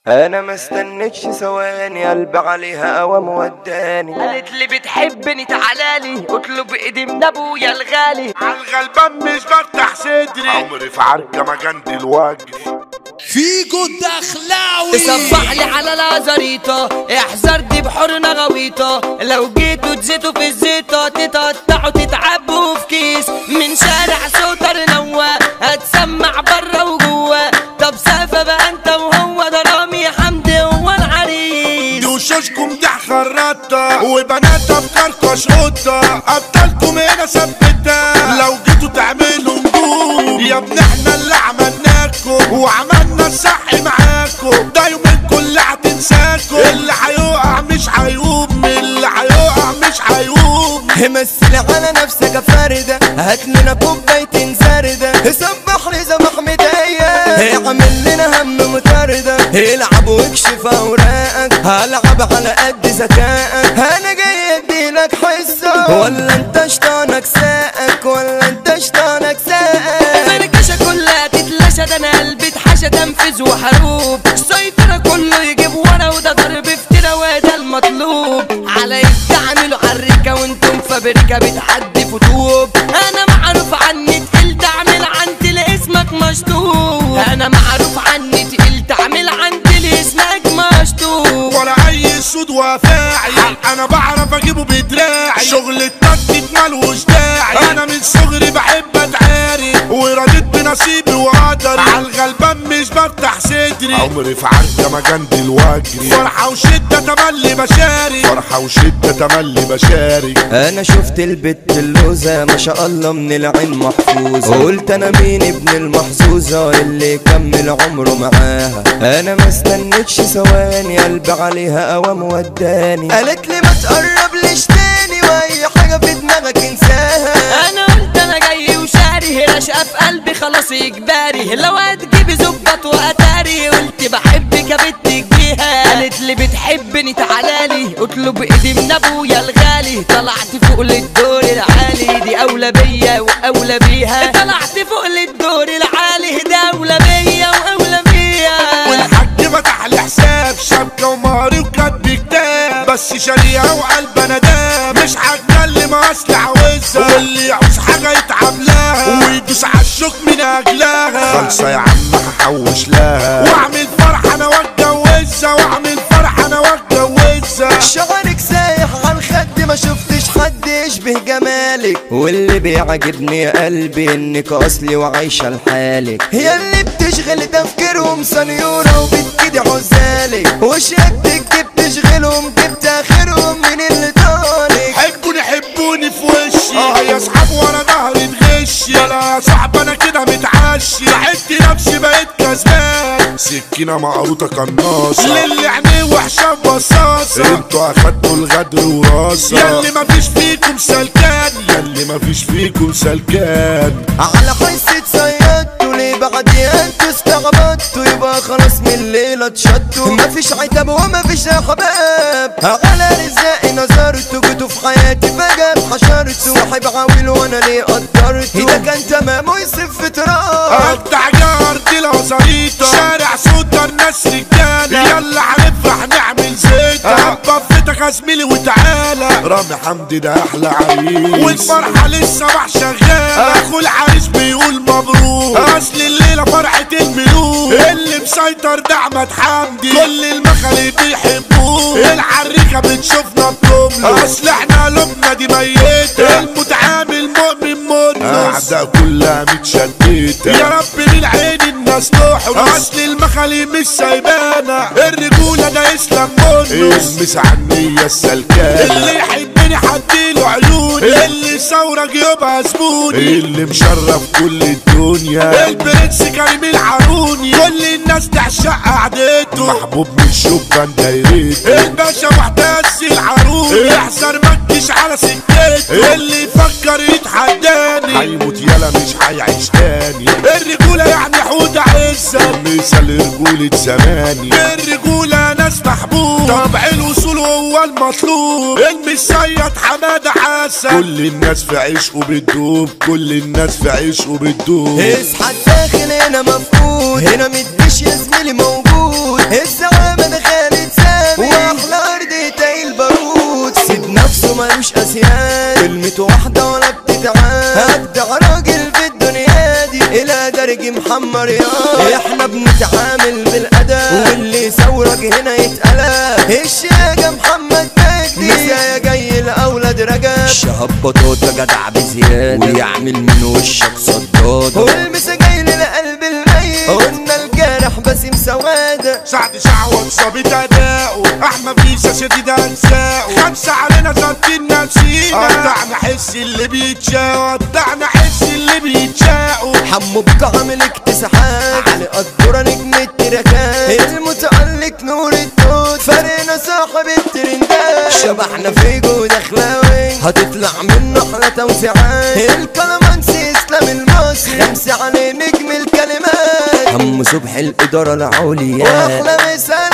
انا ما استنيتش ثواني قلبي عليها قوام وداني قالت لي بتحبني تعالالي اطلب ايدي من ابويا الغالي عالغلبان مش بفتح صدري عمري في عركة ما جنبي الوجه فيجو الدخلاوي صبح لي على لازاريطة احذر دي بحورنا غويطة لو جيتوا تزيتوا في الزيطة تتقطعوا تتعبوا في كيس من شارع سوتر نوا هتسمع برا وجوا طب سافة بقى انت وهو ده رامي حمدي هو العريس دي وشوشكم دي خرطة وبنات افكاركم شقطة ابطالكم هنا ثبتة لو جيتوا تعملوا نجوم يا ابن احنا اللي عملناكم وعملنا الصح معاكم ده يومين كل هتنساكم اللي هيقع مش هيقوم اللي هيقع مش هيقوم مثل على نفسك يا فردة هات لنا كوباية زردة سبح لي زمح مدية اعمل لنا هم مطاردة العب واكشف اوراقك هلعب على قد ذكائك انا جاي اديلك حصة ولا انت شطانك ساقك ولا انت شطانك ساقك فركشة كلها تتلاشى ده انا قلبي اتحشى تنفذ وحروب السيطرة كله يجيب ورا وده ضرب افترا وده المطلوب على تعملوا عالركة وانتم فابريكا بتحدي فتوب انا معروف عني تقيل تعمل عندي لاسمك مشطوب انا معروف عني تقيل تعمل عندي لاسمك مشطوب ولا اي سود وفاعي انا بعرف اجيبه بدراعي شغل التكتيك ملوش داعي انا من صغري بحب اتعاري ورضيت بنصيبي وقدري عالغلبان مش بفتح صدري عمري في عركة ما جنبي الوجري فرحة وشدة تملي بشاري فرحة وشدة تملي بشاري انا شفت البت اللوزة ما شاء الله من العين محفوظة قلت انا مين ابن المحظوظة اللي يكمل عمره معاها انا ما استنيتش ثواني قلبي عليها قوام وداني قالت لي ما تقرب ليش تاني واي حاجة في دماغك انساها انا قلت انا جاي وشاري رشقة في قلبي خلاص اجباري لو هتجيبي زبط واتاري قلت بحبك يا بنت تجيها قالت لي بتحبني تعالالي اطلب ايدي من ابويا الغالي طلعت فوق للدور العالي دي اولى بيا واولى بيها طلعت فوق للدور العالي ده اولى بيا واولى بيها والحاج فتح لي حساب شبكة ومهري وكاتب كتاب بس شاريها وقلب انا دام مش هتكلم اصل عاوزها واللي يعوز حاجة يتعب لها ويدوس على الشوك من اجلها خلصة يا عم هحوش لها واعمل فرح انا واتجوزها واعمل فرح انا واتجوزها شعرك سايح على الخد ما شفتش حد يشبه جمالك واللي بيعجبني يا قلبي انك اصلي وعايشة لحالك هي اللي بتشغل تفكيرهم سنيورة وبتكدي عزالك وشياكتك دي بتشغلهم جبت اخرهم من اللي طالك حبوني حبوني في وشي اه يا اصحاب ورا ظهري تغشي لا يا صاحب انا كده متعشي ساعدت نفسي بقيت كسبان سكينة مقروطة قناصة للي عينيه وحشة بصاصة انتوا اخدتوا الغدر وراسة ياللي مفيش فيكم سلكان ياللي مفيش فيكم سلكان على حس اتصيدتوا ليه بعد انتوا استعبطتوا يبقى خلاص من الليلة اتشدوا مفيش عتاب ومفيش احباب على رزاقي نظرتوا جيتوا في حياتي فجأة اتحشرتوا صاحب عاويل وانا ليه قدرته ده كان تمام ويصف في تراب اقطع جار دي الازاريطة شارع سودا الناس رجالة يلا هنفرح نعمل زيتة بفتك يا زميلي وتعالى رامي حمدي ده احلى عريس والفرحة لسه راح شغالة اخو العريس بيقول مبروك اصل الليلة فرحة الملوك اللي مسيطر ده احمد حمدي كل المخالي بيحبوه العريكة بتشوفنا بتملك اصل احنا قلوبنا دي ميتة المتعامل مؤمن منه اعداء كلها متشتتة يا رب من عين الناس تحرس اصل المخالي مش سايبانا الرجولة ده اسلام منه المس عني السلكان اللي يحبني حديله عيوني اللي ثورك يبقى زبوني اللي مشرف كل الدنيا البرنس كريم العروني كل الناس تعشق قعدته محبوب من شبان دايرته الباشا محتاس العروني احذر ما تجيش على سكته اللي يفكر يتحداني هيموت يلا مش هيعيش تاني الرجولة يعني حوت عزة مثال رجولة زماني الرجولة ناس محبوب طبع الوصول هو المطلوب المسيد حمادة حسن كل الناس في عشقه بتدوب كل الناس في عشقه بتدوب اصحى الداخل هنا مفقود هنا مديش يا زميلي موجود السعادة محمر يا احنا بنتعامل بالادب واللي يثورك هنا يتقلب الشياجة محمد مجدي مسايا جاي لاولاد رجب شهاب بطوطة جدع بزيادة ويعمل من وشك صدادة والمسا جاي للقلب الميت قلنا الجارح باسم سوادة سعد شعوة صابت أداؤه أحمد بيسا شديد أجزاؤه خمسة علينا ظابطين نفسينا قطعنا حس اللي بيتشاق قطعنا حس اللي بيتشاقوا حمو بكعمل اكتساحات علي قدورة نجم التراكات المتألق نور الدود فرينا صاحب الترندات شبحنا في جود اخلاوي هتطلع منه احلى توسيعات الكلامانسي اسلام المصري خمسة عليه نجم الكلمات هم صبح الإدارة العليا واحلى مساء